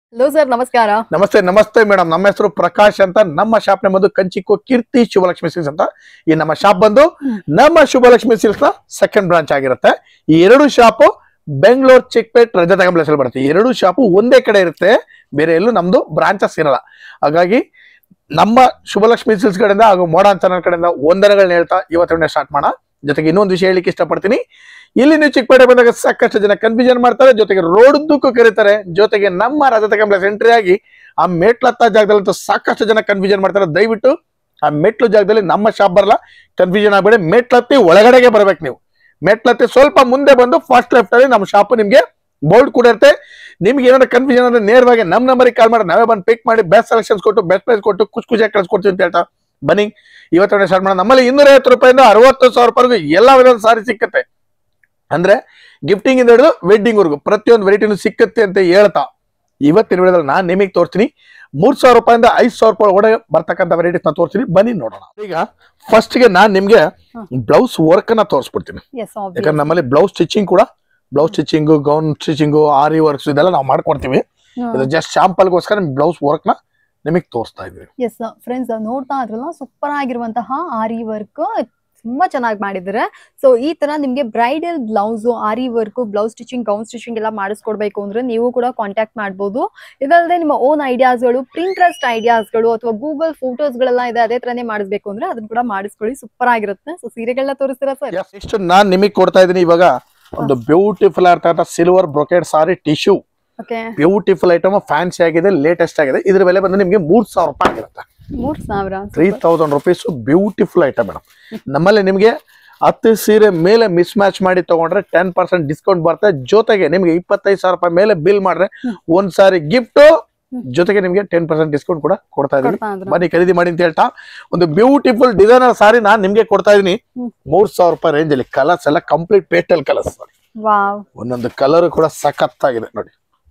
Hello sir ನಮಸ್ಕಾರ ನಮಸ್ತೆ ನಮಸ್ತೆ ಮೇಡಮ್ ನಮ್ಮ ಹೆಸರು ಪ್ರಕಾಶ್ ಅಂತ ನಮ್ಮ ಶಾಪ್ ಬಂದು ಕಂಚಿಕೋ ಕೀರ್ತಿ ಶುಭಲಕ್ಷ್ಮಿ ಸಿಲ್ಸ್ ಅಂತ ಈ ನಮ್ಮ ಶಾಪ್ ಬಂದು ನಮ್ಮ ಶುಭಲಕ್ಷ್ಮಿ ಸಿಲ್ಸ್ ನ ಸೆಕೆಂಡ್ ಬ್ರಾಂಚ್ ಆಗಿರುತ್ತೆ ಈ ಎರಡು ಶಾಪು ಬೆಂಗಳೂರು ಚಿಕ್ಪೇಟ್ ರಜತ ಪ್ಲೇಸ್ ಅಲ್ಲಿ ಬರುತ್ತೆ ಈ ಎರಡು ಶಾಪು ಒಂದೇ ಕಡೆ ಇರುತ್ತೆ ಬೇರೆ ಎಲ್ಲೂ ನಮ್ದು ಬ್ರಾಂಚಸ್ ಇರಲ್ಲ ಹಾಗಾಗಿ ನಮ್ಮ ಶುಭಲಕ್ಷ್ಮಿ ಸಿಲ್ಸ್ ಕಡೆಯಿಂದ ಹಾಗೂ ಮೋಡಾನ್ ಚಾನಲ್ ಕಡೆಯಿಂದ ವಂದನೆಗಳನ್ನ ಹೇಳ್ತಾ ಇವತ್ತಿನ ಸ್ಟಾರ್ಟ್ ಮಾಡೋಣ ಜೊತೆಗೆ ಇನ್ನೊಂದು ವಿಷಯ ಹೇಳಿಕ್ಕೆ ಇಷ್ಟಪಡ್ತೀನಿ ಇಲ್ಲಿ ನೀವು ಚಿಕ್ಕಪೇಟೆ ಬಂದಾಗ ಸಾಕಷ್ಟು ಜನ ಕನ್ಫ್ಯೂಷನ್ ಮಾಡ್ತಾರೆ ಜೊತೆಗೆ ರೋಡ್ ದುಕ್ಕು ಕರೀತಾರೆ ಜೊತೆಗೆ ನಮ್ಮ ರಜತ ಕಂಪ್ಲೆಕ್ಸ್ ಎಂಟ್ರಿ ಆಗಿ ಆ ಮೆಟ್ಲತ್ತ ಜಾಗದಲ್ಲಿ ಸಾಕಷ್ಟು ಜನ ಕನ್ಫ್ಯೂಷನ್ ಮಾಡ್ತಾರೆ ದಯವಿಟ್ಟು ಆ ಮೆಟ್ಲು ಜಾಗದಲ್ಲಿ ನಮ್ಮ ಶಾಪ್ ಬರಲ್ಲ ಕನ್ಫ್ಯೂಷನ್ ಆಗಬೇಡಿ ಮೆಟ್ಲತ್ತಿ ಒಳಗಡೆಗೆ ಬರ್ಬೇಕು ನೀವು ಮೆಟ್ಲತ್ತಿ ಸ್ವಲ್ಪ ಮುಂದೆ ಬಂದು ಫಸ್ಟ್ ಲೆಫ್ಟ್ ಅಲ್ಲಿ ನಮ್ಮ ಶಾಪ್ ನಿಮ್ಗೆ ಬೋರ್ಡ್ ಕೂಡ ಇರುತ್ತೆ ನಿಮ್ಗೆ ಏನಾದ್ರು ಕನ್ಫ್ಯೂಷನ್ ಅಂದ್ರೆ ನೇರವಾಗಿ ನಮ್ಮ ನಂಬರಿಗೆ ಕಾಲ್ ಮಾಡಿ ನಾವೇ ಬಂದು ಪಿಕ್ ಮಾಡಿ ಬೆಸ್ಟ್ ಸೆಲೆಕ್ಷನ್ಸ್ ಕೊಟ್ಟು ಬೆಸ್ಟ್ ಪ್ರೈಸ್ ಕೊಟ್ಟು ಖುಷಿ ಖುಷಿಯಾಗಿ ಕಳ್ಸ್ಕೊಡ್ತೀವಿ ಅಂತ ಹೇಳ್ತಾ ಬನ್ನಿ ಇವತ್ತು ಸ್ಟಾರ್ಟ್ ಮಾಡೋಣ ನಮ್ಮಲ್ಲಿ ಇನ್ನೂರ ಐವತ್ತು ರೂಪಾಯಿಂದ ಅರವತ್ತು ಸಾವಿರ ರೂಪಾಯಿಗೂ ಎಲ್ಲಾ ವಿಧದ ಸಾರಿ ಸಿಕ್ಕತ್ತೆ ಅಂದ್ರೆ ಗಿಫ್ಟಿಂಗ್ ಇಂದ ಹಿಡಿದು ವೆಡ್ಡಿಂಗ್ ವರ್ಗು ಪ್ರತಿಯೊಂದು ವೆರೈಟಿನೂ ಸಿಕ್ಕತ್ತೆ ಅಂತ ಹೇಳ್ತಾ ಇವತ್ತಿನ ವಿಡಿಯೋದಲ್ಲಿ ನಾನು ನಿಮಗೆ ತೋರಿಸ್ತೀನಿ ಮೂರ್ ಸಾವಿರ ರೂಪಾಯಿಂದ ಐದು ಸಾವಿರ ರೂಪಾಯಿ ಒಳಗಡೆ ಬರ್ತಕ್ಕಂಥ ವೆರೈಟೀಸ್ ನ ತೋರಿಸ್ತೀನಿ ಬನ್ನಿ ನೋಡೋಣ ಈಗ ಫಸ್ಟ್ ಗೆ ನಾನ್ ನಿಮ್ಗೆ ಬ್ಲೌಸ್ ವರ್ಕ್ ಅನ್ನ ತೋರಿಸ್ಬಿಡ್ತೀನಿ ಎಸ್ ಯಾಕಂದ್ರೆ ನಮ್ಮಲ್ಲಿ ಬ್ಲೌಸ್ ಸ್ಟಿಚಿಂಗ್ ಕೂಡ blouse stitching gown stitching aari works ಇದೆಲ್ಲ ನಾವು ಮಾಡ್ಕೊಡ್ತೀವಿ ಇದು ಜಸ್ಟ್ ಶಾಂಪಲ್ಗೋಸ್ಕರ ಬ್ಲೌಸ್ ವರ್ಕ್ ನ ನಿಮಗೆ ತೋರಿಸ್ತಾ ಇದೀವಿ ಎಸ್ ಫ್ರೆಂಡ್ಸ್ ನೋಡ್ತಾ ಇದ್ರಲ್ಲ ಸೂಪರ್ ಆಗಿರುವಂತಹ ಆರಿ ವರ್ಕ್ ತುಂಬಾ ಚೆನ್ನಾಗಿ ಮಾಡಿದ್ದಾರೆ ಸೊ ಈ ತರ ನಿಮ್ಗೆ bridal blouse aari work blouse stitching gown stitching ಎಲ್ಲ ಮಾಡಿಸ್ಕೊಡ್ಬೇಕು ಅಂದ್ರೆ ನೀವು ಕೂಡ ಕಾಂಟ್ಯಾಕ್ಟ್ ಮಾಡ್ಬೋದು ಇದಲ್ಲದೆ ನಿಮ್ಮ ಓನ್ ಐಡಿಯಾಸ್ಗಳು ಪ್ರಿಂಟ್ರೆಸ್ಟ್ ಐಡಿಯಾಸ್ಗಳು ಅಥವಾ ಗೂಗಲ್ ಫೋಟೋಸ್ಗಳೆಲ್ಲ ಇದೆ ಅದೇ ತರನೇ ಮಾಡಿಸ್ಬೇಕು ಅಂದ್ರೆ ಅದನ್ನ ಕೂಡ ಮಾಡಿಸ್ಕೊಳ್ಳಿ ಸೂಪರ್ ಆಗಿರುತ್ತೆ ಸೊ ಸೀರೆಗಳನ್ನ ತೋರಿಸ್ತೀರಾ ಸರ್ ಇಷ್ಟು ನಾನ್ ನಿಮಗೆ ಕೊಡ್ತಾ ಇದೀನಿ ಇವಾಗ ಒಂದು ಬ್ಯೂಟಿಫುಲ್ ಆಗಿರ್ತಕ್ಕಂಥ silver brocade sari tissue okay beautiful item fancy ಆಗಿದೆ ಲೇಟೆಸ್ಟ್ ಆಗಿದೆ ಇದ್ರ ಬೆಲೆ ಬಂದು ನಿಮಗೆ ಮೂರ್ ಸಾವಿರ ರೂಪಾಯಿ ಆಗಿರುತ್ತೆ ಮೂರ್ ಸಾವಿರ three thousand rupees beautiful item madam ನಮ್ಮಲ್ಲಿ ನಿಮಗೆ ಹತ್ತು ಸೀರೆ ಮೇಲೆ ಮಿಸ್ ಮ್ಯಾಚ್ ಮಾಡಿ ತಗೊಂಡ್ರೆ ಟೆನ್ ಪರ್ಸೆಂಟ್ ಡಿಸ್ಕೌಂಟ್ ಬರುತ್ತೆ ಜೊತೆಗೆ ನಿಮಗೆ ಇಪ್ಪತ್ತೈದು ಸಾವಿರ ರೂಪಾಯಿ ಮೇಲೆ ಬಿಲ್ ಮಾಡ್ರೆ ಒಂದ್ ಸಾರಿ ಗಿಫ್ಟ್ ಜೊತೆಗೆ ನಿಮಗೆ ಟೆನ್ ಪರ್ಸೆಂಟ್ ಡಿಸ್ಕೌಂಟ್ ಕೂಡ ಕೊಡ್ತಾ ಇದೀನಿ ಕೊಡ್ತಾ ಇದ್ರ ಬನ್ನಿ ಖರೀದಿ ಮಾಡಿ ಅಂತ ಹೇಳ್ತಾ ಒಂದು ಬ್ಯೂಟಿಫುಲ್ ಡಿಸೈನರ್ ಸಾರಿ ನಾನ್ ನಿಮ್ಗೆ ಕೊಡ್ತಾ ಇದೀನಿ ಹ್ಮ್. ಮೂರ್ ಸಾವಿರ ರೂಪಾಯಿ ರೇಂಜ್ ಅಲ್ಲಿ ಕಲರ್ಸ್ ಎಲ್ಲ ಕಂಪ್ಲೀಟ್ ಪೇಟಲ್ ಕಲರ್ಸ್ ವಾವ್ ಒಂದೊಂದು ಕಲರ್ ಕೂಡ ಸಖತ್ತಾಗಿದೆ ನೋಡಿ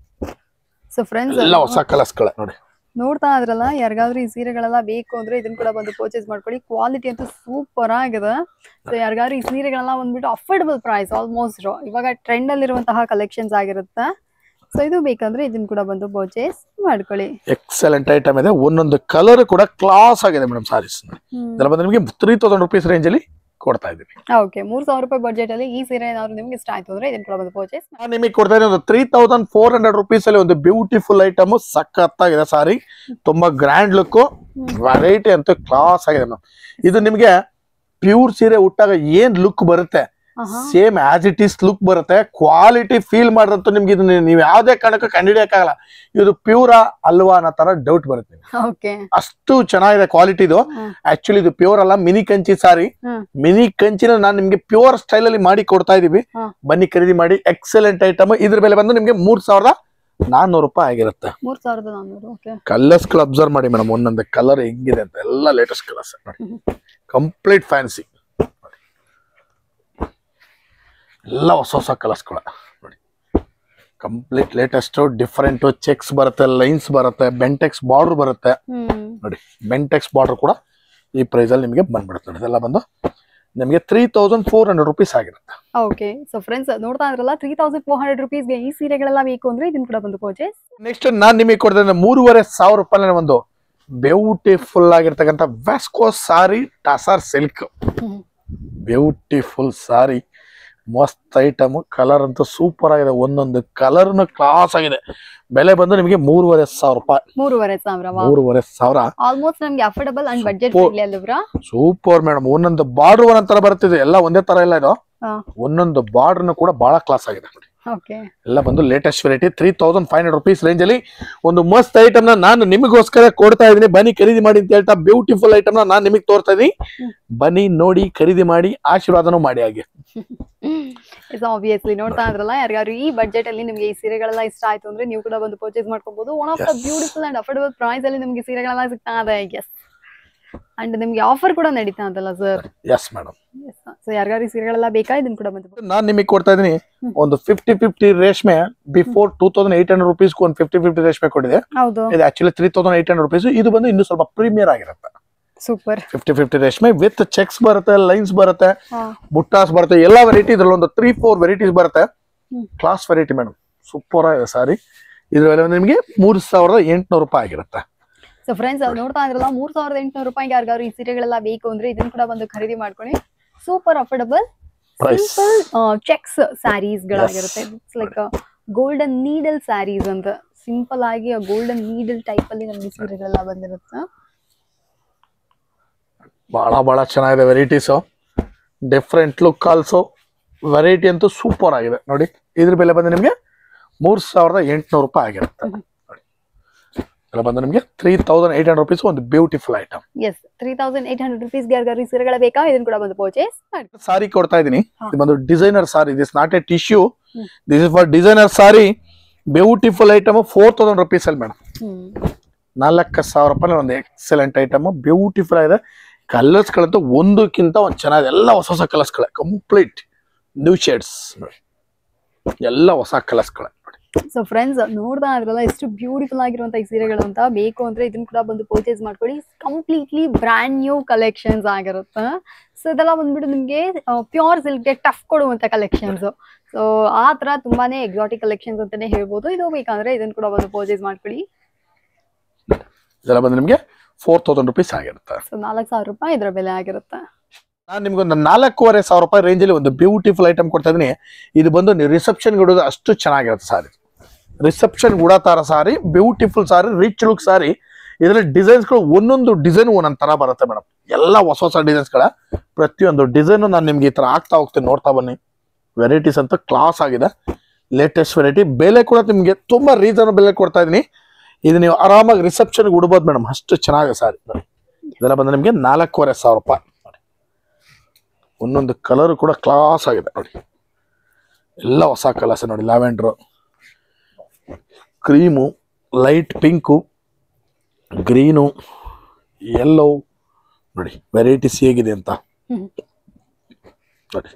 ಸೊ ಫ್ರೆಂಡ್ಸ್ ಎಲ್ಲ ಹೊಸ ಕಲರ್ಸ್ ಗಳ ನೋಡಿ ನೋಡ್ತಾ ಇದ್ರಲ್ಲ ಯಾರಿಗಾದ್ರೂ ಈ ಸೀರೆಗಳೆಲ್ಲ ಬೇಕು ಅಂದ್ರೆ ಇದನ್ನ ಕೂಡ ಬಂದು ಪರ್ಚೇಸ್ ಮಾಡ್ಕೊಳ್ಳಿ ಕ್ವಾಲಿಟಿ ಅಂತೂ ಸೂಪರ್ ಆಗಿದೆ ಸೊ ಯಾರಿಗಾದ್ರೂ ಈ ಸೀರೆಗಳೆಲ್ಲ ಬಂದ್ಬಿಟ್ಟು ಅಫೋರ್ಡಬಲ್ ಪ್ರೈಸ್ ಆಲ್ಮೋಸ್ಟ್ ಇವಾಗ ಟ್ರೆಂಡ್ ಅಲ್ಲಿರುವಂತಹ ಕಲೆಕ್ಷನ್ಸ್ ಆಗಿರುತ್ತೆ ಸೊ ಇದು ಬೇಕಂದ್ರೆ ಇದನ್ನ ಕೂಡ ಬಂದು ಪರ್ಚೇಸ್ ಮಾಡ್ಕೊಳ್ಳಿ ಎಕ್ಸಲೆಂಟ್ ಐಟಮ್ ಇದೆ ಒಂದೊಂದು ಕಲರ್ ಕೂಡ ಕ್ಲಾಸ್ ಆಗಿದೆ ಮೇಡಮ್ ಸಾರೀಸ್ ಇದೆಲ್ಲ ಬಂದು ನಿಮಗೆ ತ್ರೀ ತೌಸಂಡ್ ರುಪೀಸ್ ರೇಂಜ್ ಅಲ್ಲಿ ಕೊಡ್ತಾ ಇದ್ದೀವಿ ಓಕೆ ಮೂರ್ ಸಾವಿರ ರೂಪಾಯಿ ಬಡ್ಜೆಟ್ ಅಲ್ಲಿ ಈ ಸೀರೆ ಏನಾದ್ರು ನಿಮ್ಗೆ ಇಷ್ಟ ಆಯ್ತು ಅಂದ್ರೆ ಇದನ್ನ ಕೂಡ ಬಂದು ಪರ್ಚೇಸ್ ನಾನು ನಿಮಗೆ ಕೊಡ್ತಾ ಇದ್ದೀನಿ ಒಂದು three thousand four hundred rupees ಅಲ್ಲಿ ಒಂದು ಬ್ಯೂಟಿಫುಲ್ ಐಟಮ್ ಸಖತ್ತಾಗಿದೆ ಸಾರಿ ತುಂಬಾ ಗ್ರ್ಯಾಂಡ್ ಲುಕ್ ವೆರೈಟಿ ಅಂತೂ ಕ್ಲಾಸ್ ಆಗಿದೆ ಮೇಡಮ್ ಇದು ನಿಮಗೆ ಪ್ಯೂರ್ ಸೀರೆ ಉಟ್ಟಾಗ ಏನ್ ಲುಕ್ ಬರುತ್ತೆ same as it is look ಬರುತ್ತೆ ಕ್ವಾಲಿಟಿ ಫೀಲ್ ಮಾಡಿದಂತೂ ನಿಮ್ಗೆ ಇದು ನೀವು ಯಾವ್ದೇ ಕಾರಣಕ್ಕೂ ಕಂಡುಹಿಡಿಯಕ್ಕಾಗಲ್ಲ ಇದು ಪ್ಯೂರಾ ಅಲ್ವಾ ಅನ್ನೋ ತರ ಡೌಟ್ ಬರುತ್ತೆ ನಿಮ್ಗೆ. ಓಕೆ ಅಷ್ಟು ಚೆನ್ನಾಗಿದೆ ಕ್ವಾಲಿಟಿ ಇದು ಹ್ಮ್. ಆಕ್ಚುಲಿ ಇದು ಪ್ಯೂರ್ ಅಲ್ಲ ಮಿನಿ ಕಂಚಿ ಸಾರಿ ಹ್ಮ್. ಮಿನಿ ಕಂಚಿನ ನಾನು ನಿಮ್ಗೆ ಪ್ಯೂರ್ ಸ್ಟೈಲ್ ಅಲ್ಲಿ ಮಾಡಿ ಕೊಡ್ತಾ ಇದೀವಿ ಹ್ಮ್. ಬನ್ನಿ ಖರೀದಿ ಮಾಡಿ ಎಕ್ಸಲೆಂಟ್ ಐಟಮ್ ಇದ್ರ ಬೆಲೆ ಬಂದು ನಿಮ್ಗೆ ಮೂರ್ ಸಾವಿರದ ನಾನ್ನೂರು ರೂಪಾಯಿ ಆಗಿರುತ್ತೆ ಮೂರ್ ಸಾವಿರದ ನಾನ್ನೂರು ಓಕೆ ಕಲರ್ಸ್ ಅಬ್ಸರ್ವ್ ಮಾಡಿ ಮೇಡಮ್ ಒಂದೊಂದು ಕಲರ್ ಹೆಂಗಿದೆ ಅಂತ ಎಲ್ಲ ಲೇಟೆಸ್ಟ್ ಕಲರ್ಸ್ ನೋಡಿ ಕಂಪ್ಲೀಟ್ ಫ್ಯಾನ್ಸಿ ಎಲ್ಲ ಹೊಸ ಹೊಸ ಕಲರ್ಸ್ಗಳ ನೋಡಿ ಕಂಪ್ಲೀಟ್ ಲೇಟೆಸ್ಟ್ ಡಿಫ್ರೆಂಟ್ ಚೆಕ್ಸ್ ಬರುತ್ತೆ ಲೈನ್ಸ್ ಬರುತ್ತೆ ಬೆಂಟೆಕ್ಸ್ ಬಾರ್ಡರ್ ಬರುತ್ತೆ ಹ್ಮ್ ನೋಡಿ ಬೆಂಟೆಕ್ಸ್ ಬಾರ್ಡರ್ ಕೂಡ ಈ ಪ್ರೈಸ್ ಅಲ್ಲಿ ನಿಮಗೆ ಬಂದ್ಬಿಡುತ್ತೆ ನೋಡಿ ಇದೆಲ್ಲ ಬಂದು ನಿಮಗೆ three thousand four hundred rupees ಆಗಿರುತ್ತೆ ಓಕೆ ಸೊ ಫ್ರೆಂಡ್ಸ್ ನೋಡ್ತಾ ಇದ್ರಲ್ಲ ತ್ರೀ ತೌಸಂಡ್ ಫೋರ್ ಹಂಡ್ರೆಡ್ ರುಪೀಸ್ಗೆ ಈ ಸೀರೆಗಳೆಲ್ಲ ಬೇಕು ಅಂದ್ರೆ ಇದನ್ನ ಕೂಡ ಬಂದು ಪರ್ಚೇಸ್ ನೆಕ್ಸ್ಟ್ ನಾನ್ ನಿಮಗೆ ಕೊಡ್ತೇನೆ ಮೂರುವರೆ ಸಾವಿರ ರೂಪಾಯಿ ಒಂದು ಬ್ಯೂಟಿಫುಲ್ ಆಗಿರ್ತಕ್ಕಂಥ ವ್ಯಾಸ್ಕೋ ಸಾರಿ ಟಸರ್ ಸಿಲ್ಕ್ ಬ್ಯೂಟಿಫುಲ್ ಸಾರಿ ಮಸ್ತ್ ಐಟಮ್ ಕಲರ್ ಅಂತೂ ಸೂಪರ್ ಆಗಿದೆ ಒಂದೊಂದು ಕಲರ್ನು ಕ್ಲಾಸ್ ಆಗಿದೆ ಬೆಲೆ ಬಂದು ನಿಮಗೆ ಮೂರುವರೆ ಸಾವಿರ ರೂಪಾಯಿ ಮೂರುವರೆ ಸಾವಿರ ಮೂರುವರೆ ಸಾವಿರ ಆಲ್ಮೋಸ್ಟ್ ನಮ್ಗೆ affordable and budget Super. Friendly ಅಲ್ವರಾ ಸೂಪರ್ ಮೇಡಮ್ ಒಂದೊಂದು ಬಾರ್ಡರ್ ಒಂದೊಂದ್ ತರ ಬರ್ತಿದೆ ಎಲ್ಲ ಒಂದೇ ತರ ಇಲ್ಲ ಇದು ಹಾ. ಒಂದೊಂದು ಬಾರ್ಡರ್ನು ಕೂಡ ಬಹಳ ಕ್ಲಾಸ್ ಆಗಿದೆ ನೋಡಿ ಓಕೆ ಎಲ್ಲ ಬಂದು latest variety three thousand five hundred rupees range ಅಲ್ಲಿ ಒಂದು ಮಸ್ತ್ ಐಟಮ್ ನ ನಾನು ನಿಮಗೋಸ್ಕರ ಕೊಡ್ತಾ ಇದೀನಿ ಬನ್ನಿ ಖರೀದಿ ಮಾಡಿ ಅಂತ ಹೇಳ್ತಾ ಬ್ಯೂಟಿಫುಲ್ ಐಟಮ್ ನ ನಾನು ನಿಮಗೆ ತೋರ್ತಾ ಇದೀನಿ ಬನ್ನಿ ನೋಡಿ ಖರೀದಿ ಮಾಡಿ ಆಶೀರ್ವಾದನೂ ಮಾಡಿ ಹಾಗೆ ಇಸ್ ಆಬ್ವಿಯಸ್ಲಿ ನೋಡ್ತಾ ಇದ್ರಲ್ಲ ಯಾರಿಗಾದ್ರು ಈ ಬಡ್ಜೆಟ್ ಅಲ್ಲಿ ನಿಮ್ಗೆ ಈ ಸೀರೆಗಳೆಲ್ಲ ಇಷ್ಟ ಆಯ್ತು ಅಂದ್ರೆ ನೀವು ಕೂಡ ಬಂದು ಪರ್ಚೇಸ್ ಮಾಡ್ಕೋಬಹುದು one of the Yes. Beautiful and affordable price ಅಲ್ಲಿ ನಿಮ್ಗೆ ಸೀರೆಗಳೆಲ್ಲ ಸಿಗ್ತಾ ಇದೆ ಎಸ್ ಅಂಡ್ ನಿಮ್ಗೆ ಆಫರ್ ಕೂಡ ನಡೀತಾ ಅಂತಲ್ಲ ಸರ್ ಎಸ್ ಮೇಡಮ್ ಸೊ ಯಾರಿಗಾರು ಈ ಸೀರೆಗಳೆಲ್ಲ ಬೇಕಾ ಇದನ್ನ ಕೂಡ ಬಂದು ನಾನು ನಿಮಗೆ ಕೊಡ್ತಾ ಇದೀನಿ ಒಂದು ಫಿಫ್ಟಿ ಫಿಫ್ಟಿ ರೇಷ್ಮೆ before two thousand eight hundred rupees ಒಂದು ಫಿಫ್ಟಿ ಫಿಫ್ಟಿ ರೇಷ್ಮೆ ಕೊಟ್ಟಿದೆ ಹೌದು ಇದು actually three thousand eight hundred rupees ಇದು ಬಂದು ಇನ್ನು ಸ್ವಲ್ಪ ಪ್ರೀಮಿಯರ್ ಆಗಿರುತ್ತೆ ಸೂಪರ್ ಫಿಫ್ಟಿ ಫಿಫ್ಟಿ ರೇಷ್ಮೆ ವಿತ್ ಚೆಕ್ಸ್ ಬರುತ್ತೆ ಲೈನ್ಸ್ ಬರುತ್ತೆ ಹಾ ಬುಟ್ಟಾಸ್ ಬರುತ್ತೆ ಎಲ್ಲಾ ವೆರೈಟಿ ಇದ್ರಲ್ಲಿ ಒಂದು ತ್ರೀ ಫೋರ್ ವೆರೈಟೀಸ್ ಬರುತ್ತೆ ಹ್ಮ್. ಕ್ಲಾಸ್ ವೆರೈಟಿ ಮೇಡಮ್ ಸೂಪರ್ ಆಗಿದೆ ಸಾರಿ ಇದ್ರ ಬೆಲೆ ಬಂದು ನಿಮಗೆ ಮೂರ್ ಸಾವಿರದ ಎಂಟುನೂರು ರೂಪಾಯಿ ಆಗಿರುತ್ತೆ ಸೊ ಫ್ರೆಂಡ್ಸ್ ನೋಡ್ತಾ ಇದ್ರಲ್ಲ ಮೂರ್ ಸಾವಿರದ ಎಂಟುನೂರು ರೂಪಾಯಿಗೆ ಯಾರಿಗಾದ್ರು ಈ ಸೀರೆಗಳೆಲ್ಲ ಬೇಕು ಅಂದ್ರೆ ಇದನ್ನ ಕೂಡ ಬಂದು ಖರೀದಿ ಮಾಡ್ಕೊಳ್ಳಿ super affordable price simple checks sarees ಗಳಾಗಿರುತ್ತೆ it's like golden needle sarees ಅಂತ ಸಿಂಪಲ್ ಆಗಿ ಗೋಲ್ಡನ್ ನೀಡಲ್ ಟೈಪ್ ಅಲ್ಲಿ ನಮ್ಗೆ ಸೀರೆಗಳೆಲ್ಲ ಬಂದಿರುತ್ತೆ ಬಹಳ ಬಹಳ ಚೆನ್ನಾಗಿದೆ varieties different look also variety ಅಂತೂ ಸೂಪರ್ ಆಗಿದೆ ನೋಡಿ ಇದ್ರ ಬೆಲೆ ಬಂದು ನಿಮಗೆ ಮೂರ್ ಸಾವಿರದ ಎಂಟುನೂರು ರೂಪಾಯಿ ಆಗಿರುತ್ತೆ ನೋಡಿ ಇದೆಲ್ಲ ಬಂದು ನಿಮಗೆ three thousand eight hundred rupees ಒಂದು beautiful item yes three thousand eight hundred ರುಪೀಸ್ಗೆ ಯಾರಿಗಾದ್ರು ಈ ಸೀರೆಗಳ ಬೇಕಾ ಇದನ್ನ ಕೂಡ ಬಂದು ಪರ್ಚೇಸ್ ಮಾಡಿ ಸಾರಿ ಕೊಡ್ತಾ ಇದೀನಿ ಹಾ. ಇದು ಬಂದು designer sari this not a tissue hmm. This is for designer sari beautiful item four thousand rupees ಅಲ್ಲಿ ಮೇಡಮ್ ಹ್ಮ್ ನಾಲ್ಕು ಸಾವಿರ ರೂಪಾಯಿ ಒಂದು ಎಕ್ಸಲೆಂಟ್ ಐಟಮ್ ಬ್ಯೂಟಿಫುಲ್ ಆಗಿದೆ ಕಲರ್ಸ್ ಗಳಂತೂ ಒಂದಕ್ಕಿಂತ ಒಂದು ಚೆನ್ನಾಗಿದೆ ಎಲ್ಲ ಹೊಸ ಹೊಸ ಕಲರ್ಸ್ ಗಳೇ ಕಂಪ್ಲೀಟ್ ನ್ಯೂ ಶೇಡ್ಸ್ ನೋಡಿ ಎಲ್ಲ ಹೊಸ ಕಲರ್ಸ್ ಗಳೇ ನೋಡಿ ಸೊ ಫ್ರೆಂಡ್ಸ್ ನೋಡ್ತಾ ಇದ್ರಲ್ಲ ಎಷ್ಟು ಬ್ಯೂಟಿಫುಲ್ ಆಗಿರುವಂತ ಈ ಸೀರೆಗಳು ಅಂತ ಬೇಕು ಅಂದ್ರೆ ಇದನ್ನ ಕೂಡ ಬಂದು ಪರ್ಚೇಸ್ ಮಾಡ್ಕೊಳ್ಳಿ ಕಂಪ್ಲೀಟ್ಲಿ ಬ್ರ್ಯಾಂಡ್ ನ್ಯೂ ಕಲೆಕ್ಷನ್ಸ್ ಆಗಿರುತ್ತೆ ಸೊ ಇದೆಲ್ಲ ಬಂದ್ಬಿಟ್ಟು ನಿಮ್ಗೆ ಪ್ಯೂರ್ ಸಿಲ್ಕ್ಗೆ ಟಫ್ ಕೊಡುವಂತ ಕಲೆಕ್ಷನ್ಸ್ ಸೊ ಆ ತರ ತುಂಬಾನೇ ಎಕ್ಸಾಟಿಕ್ ಕಲೆಕ್ಷನ್ಸ್ ಅಂತಾನೆ ಹೇಳ್ಬೋದು ಇದು ಬೇಕಂದ್ರೆ ಇದನ್ನ ಕೂಡ ಬಂದು ಪರ್ಚೇಸ್ ಮಾಡ್ಕೊಳ್ಳಿ ಇದೆಲ್ಲ ಬಂದು ನಿಮಗೆ ಫೋರ್ ತೌಸಂಡ್ ರುಪೀಸ್ ಆಗಿರುತ್ತೆ ಸೊ ನಾಲ್ಕು ಸಾವಿರ ರೂಪಾಯಿ ಇದರ ಬೆಲೆ ಆಗಿರುತ್ತೆ ನಾನು ನಿಮ್ಗೆ ಒಂದು ನಾಲ್ಕೂವರೆ ಸಾವಿರ ರೂಪಾಯಿ ರೇಂಜಲ್ಲಿ ಒಂದು ಬ್ಯೂಟಿಫುಲ್ ಐಟಮ್ ಕೊಡ್ತಾ ಇದೀನಿ ಇದು ಬಂದು ನೀವು ರಿಸೆಪ್ಷನ್ ಇಡೋದು ಅಷ್ಟು ಚೆನ್ನಾಗಿರುತ್ತೆ ಸಾರಿ ರಿಸೆಪ್ಷನ್ ಉಡಾತಾರ sari beautiful sari rich look sari ಇದರಲ್ಲಿ ಡಿಸೈನ್ಸ್ಗಳು ಒಂದೊಂದು ಡಿಸೈನ್ ಒಂದೊಂದು ತರ ಬರುತ್ತೆ ಮೇಡಮ್ ಎಲ್ಲ ಹೊಸ ಹೊಸ ಡಿಸೈನ್ಸ್ಗಳ ಪ್ರತಿಯೊಂದು ಡಿಸೈನ್ ನಾನು ನಿಮ್ಗೆ ಈ ತರ ಆಗ್ತಾ ಹೋಗ್ತೀನಿ ನೋಡ್ತಾ ಬನ್ನಿ ವೆರೈಟೀಸ್ ಅಂತ ಕ್ಲಾಸ್ ಆಗಿದೆ ಲೇಟೆಸ್ಟ್ ವೆರೈಟಿ ಬೆಲೆ ಕೂಡ ನಿಮಗೆ ತುಂಬಾ ರೀಸನಬಲ್ ಬೆಲೆ ಕೊಡ್ತಾ ಇದೀನಿ ಇದು ನೀವು ಆರಾಮಾಗಿ ರಿಸೆಪ್ಷನ್ಗೆ ಉಡ್ಬೋದು ಮೇಡಮ್ ಅಷ್ಟು ಚೆನ್ನಾಗಿದೆ ಸಾರಿ ನೋಡಿ ಇದೆಲ್ಲ ಬಂದು ನಿಮಗೆ ನಾಲ್ಕೂವರೆ ಸಾವಿರ ರೂಪಾಯಿ ನೋಡಿ ಒಂದೊಂದು ಕಲರ್ ಕೂಡ ಕ್ಲಾಸ್ ಆಗಿದೆ ನೋಡಿ ಎಲ್ಲ ಹೊಸ ಕಲರ್ಸ್ ನೋಡಿ lavender cream light pink green yellow ನೋಡಿ ವೆರೈಟೀಸ್ ಹೇಗಿದೆ ಅಂತ ಹ್ಮ್. ನೋಡಿ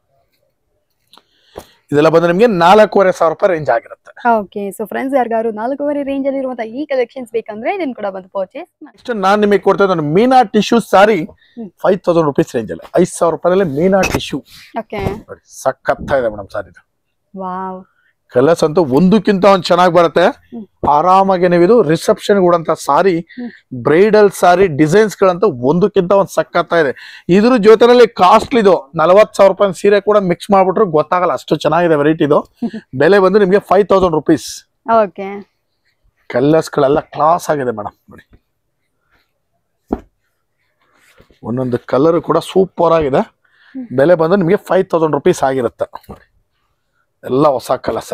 ಇದೆಲ್ಲ ಬಂದು ನಿಮಗೆ ನಾಲ್ಕೂವರೆ ಸಾವಿರ ರೂಪಾಯಿ ರೇಂಜ್ ಆಗಿರುತ್ತೆ ಓಕೆ ಸೊ ಫ್ರೆಂಡ್ಸ್ ಯಾರಿಗಾದ್ರು ನಾಲ್ಕೂವರೆ ರೇಂಜ್ ಅಲ್ಲಿ ಇರುವಂತ ಈ ಕಲೆಕ್ಷನ್ಸ್ ಬೇಕಂದ್ರೆ ಇದನ್ನ ಕೂಡ ಬಂದು ಪರ್ಚೇಸ್ ಮಾಡಿ ಇಷ್ಟು ನಾನು ನಿಮಗೆ ಕೊಡ್ತಾ ಇದ್ದೀನಿ ಮೀನಾ ಟಿಶ್ಯೂ ಸಾರಿ ಹ್ಮ್. ಫೈವ್ ತೌಸಂಡ್ ರುಪೀಸ್ ರೇಂಜ್ ಅಲ್ಲಿ ಐದು ಸಾವಿರ ರೂಪಾಯಲ್ಲಿ ಮೀನಾ ಟಿಶ್ಯೂ ಓಕೆ ನೋಡಿ ಸಖತ್ತ ಇದೆ ಮೇಡಮ್ ಸಾರಿ ವಾವ್ ಕಲರ್ಸ್ ಅಂತೂ ಒಂದಕ್ಕಿಂತ ಒಂದು ಚೆನ್ನಾಗಿ ಬರುತ್ತೆ ಹ್ಮ್. ಆರಾಮಾಗಿ ನೀವು ಇದು ರಿಸೆಪ್ಷನ್ ಉಡಂತ ಸಾರಿ ಹ್ಮ್. ಬ್ರೈಡಲ್ ಸಾರಿ ಡಿಸೈನ್ಸ್ ಗಳಂತೂ ಒಂದಕ್ಕಿಂತ ಒಂದು ಸಖತ್ತ ಇದೆ ಇದ್ರ ಜೊತೆನಲ್ಲಿ ಕಾಸ್ಟ್ಲಿ ಇದು ನಲವತ್ತು ಸಾವಿರ ರೂಪಾಯಿ ಸೀರೆ ಕೂಡ ಮಿಕ್ಸ್ ಮಾಡ್ಬಿಟ್ರೆ ಗೊತ್ತಾಗಲ್ಲ ಅಷ್ಟು ಚೆನ್ನಾಗಿದೆ ವೆರೈಟಿ ಇದು ಬೆಲೆ ಬಂದು ನಿಮಗೆ five thousand rupees okay colours ಗಳೆಲ್ಲ ಕ್ಲಾಸ್ ಆಗಿದೆ ಮೇಡಮ್ ನೋಡಿ ಒಂದೊಂದು ಕಲರ್ ಕೂಡ ಸೂಪರ್ ಆಗಿದೆ ಬೆಲೆ ಬಂದು ನಿಮಗೆ ಫೈವ್ ತೌಸಂಡ್ ರುಪೀಸ್ ಆಗಿರುತ್ತೆ ನೋಡಿ ಎಲ್ಲ ಹೊಸ ಕಲರ್ಸ್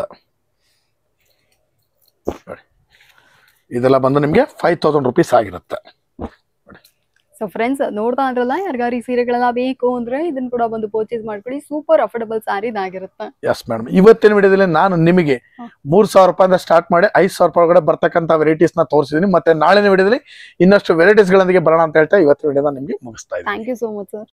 ನೋಡಿ ಇದೆಲ್ಲ ಬಂದು ನಿಮಗೆ ಫೈವ್ ತೌಸಂಡ್ ರುಪೀಸ್ ಆಗಿರುತ್ತೆ ಸೊ ಫ್ರೆಂಡ್ಸ್ ನೋಡ್ತಾ ಇದ್ರಲ್ಲ ಯಾರಿಗಾರು ಈ ಸೀರೆಗಳೆಲ್ಲ ಬೇಕು ಅಂದ್ರೆ ಇದನ್ನ ಕೂಡ ಬಂದು ಪರ್ಚೇಸ್ ಮಾಡ್ಕೊಳ್ಳಿ ಸೂಪರ್ ಅಫೋರ್ಡಬಲ್ ಸ್ಯಾರಿ ಇದಾಗಿರುತ್ತೆ ಎಸ್ ಮೇಡಮ್ ಇವತ್ತಿನ ವಿಡಿಯೋದಲ್ಲಿ ನಾನು ನಿಮಗೆ ಹ. ಮೂರ್ ಸಾವಿರ ರೂಪಾಯಿಂದ ಸ್ಟಾರ್ಟ್ ಮಾಡಿ ಐದು ಸಾವಿರ ರೂಪಾಯಿ ಒಳಗಡೆ ಬರ್ತಕ್ಕಂಥ ವೆರೈಟೀಸ್ ನ ತೋರಿಸಿದೀನಿ ಮತ್ತೆ ನಾಳಿನ ವಿಡಿಯೋದಲ್ಲಿ ಇನ್ನಷ್ಟು ವೆರೈಟೀಸ್ ಗಳೊಂದಿಗೆ ಬರೋಣ ಅಂತ ಹೇಳ್ತಾ ಇವತ್ತಿನ ವಿಡಿಯೋನ ನಿಮಗೆ ಮುಗಿಸ್ತಾ ಇದ್ದೀನಿ thank you so much sir